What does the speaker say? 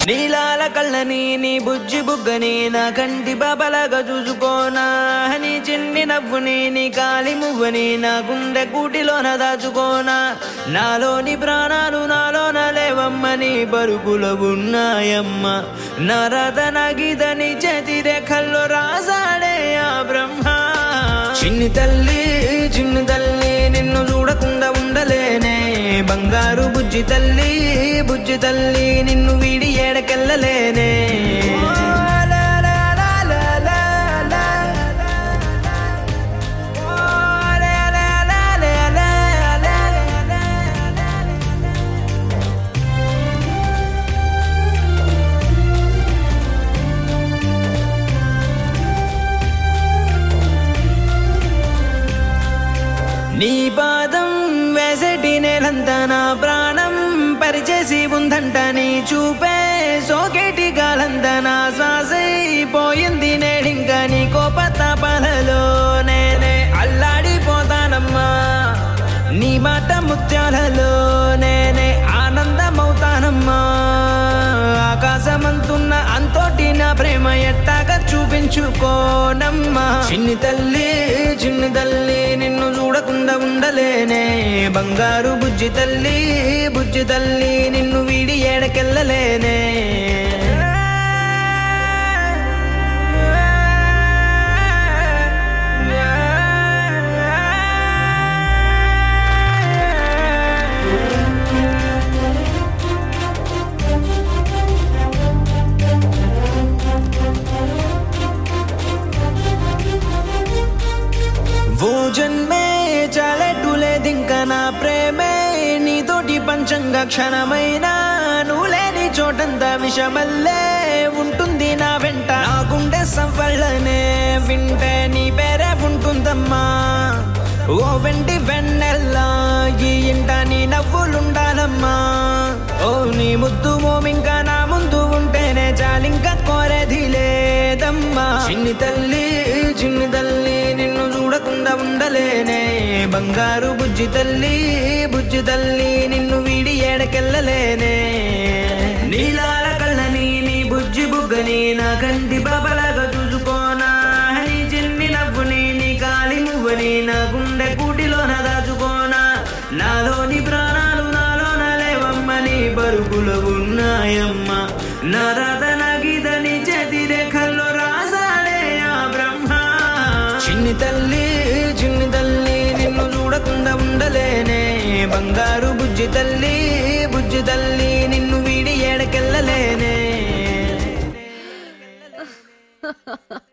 నీలాల కళ్ళని నీ బుజ్జి బుగ్గని నా కంటి బాబలాగా చూసుకోనా నీ చిన్ని నవ్వుని నీ కాలి మువ్వని నా గుండె కూటిలోన దాచుకోనా నాలోని ప్రాణాలు నాలోన లేవమ్మని పరుగుల ఉన్నాయమ్మ నా రథ నగిదని చేతి రేఖల్లో రాసాడే ఆ బ్రహ్మ చిన్ని తల్లి చిన్ని తల్లి నిన్ను చూడకుండా ఉండలేనే బంగారు బుజ్జి తల్లి బుజ్జి తల్లి నిన్ను వీడి ఏడకెళ్ళలేనే నీ పాదం వేసటి నేలంతా నా ప్రాణం పరిచేసి ఉందంట నీ చూపే సోకేటి గాలంతా నా శ్వాసైపోయింది నేడింకా నీ కోపతాపాలలో నేనే అల్లాడిపోతానమ్మా నీ మాట ముత్యాలలో నేనే ఆనందమవుతానమ్మా ఆకాశమంతున్న అంతోటి నా ప్రేమ ఎట్టాగా చూపించుకోనమ్మా చిన్ని తల్లి చిన్ని తల్లి నిన్ను చూడకుండా ఉండలేనే బంగారు బుజ్జి తల్లి బుజ్జి తల్లి నిన్ను వీడి ఏడకెళ్ళలేనే ఓ జన్మే చాలెట్టు లేదింకా నా ప్రేమే నీతోటి పంచంగా క్షణమైనా నువ్వు లేని చోటంతా విషమల్లే ఉంటుంది నా వెంట నా గుండె సవ్వళ్ళనే వింటే నీ పేరే ఉంటుందమ్మా ఓ వెంటి వెన్నెల్లా ఈ ఇంట నీ నవ్వులుండాలమ్మా ఓ నీ ముద్దు మోమింకా నా ముందు ఉంటేనే చాలింకా కోరేది లేదమ్మా చిన్ని తల్లి చిన్ని తల్లి నిన్ను చూడకుండా ఉండలేనే బంగారు బుజ్జి తల్లి బుజ్జి తల్లి నిన్ను వీడి ఏడకెళ్ళలేనే నీలాల కళ్ళని నీ బుజ్జి బుగ్గని నా కంటి బాబలాగా చూసుకోనా నీ చిన్ని నవ్వుని నీ కాలి మువ్వని నా గుండె కూటిలోన దాచుకోనా నాలోని ప్రాణాలు నాలోన లేవమ్మని బరుకులు ఉన్నాయమ్మ నా రథ నగిదని చేతి రేఖల్లో రాసాడే ఆ బ్రహ్మ చిన్ని తల్లి చిన్ని తల్లి నిన్ను చూడకుండా ఉండలేనే బంగారు బుజ్జి తల్లి బుజ్జి తల్లి నిన్ను వీడి ఏడకెళ్ళలేనే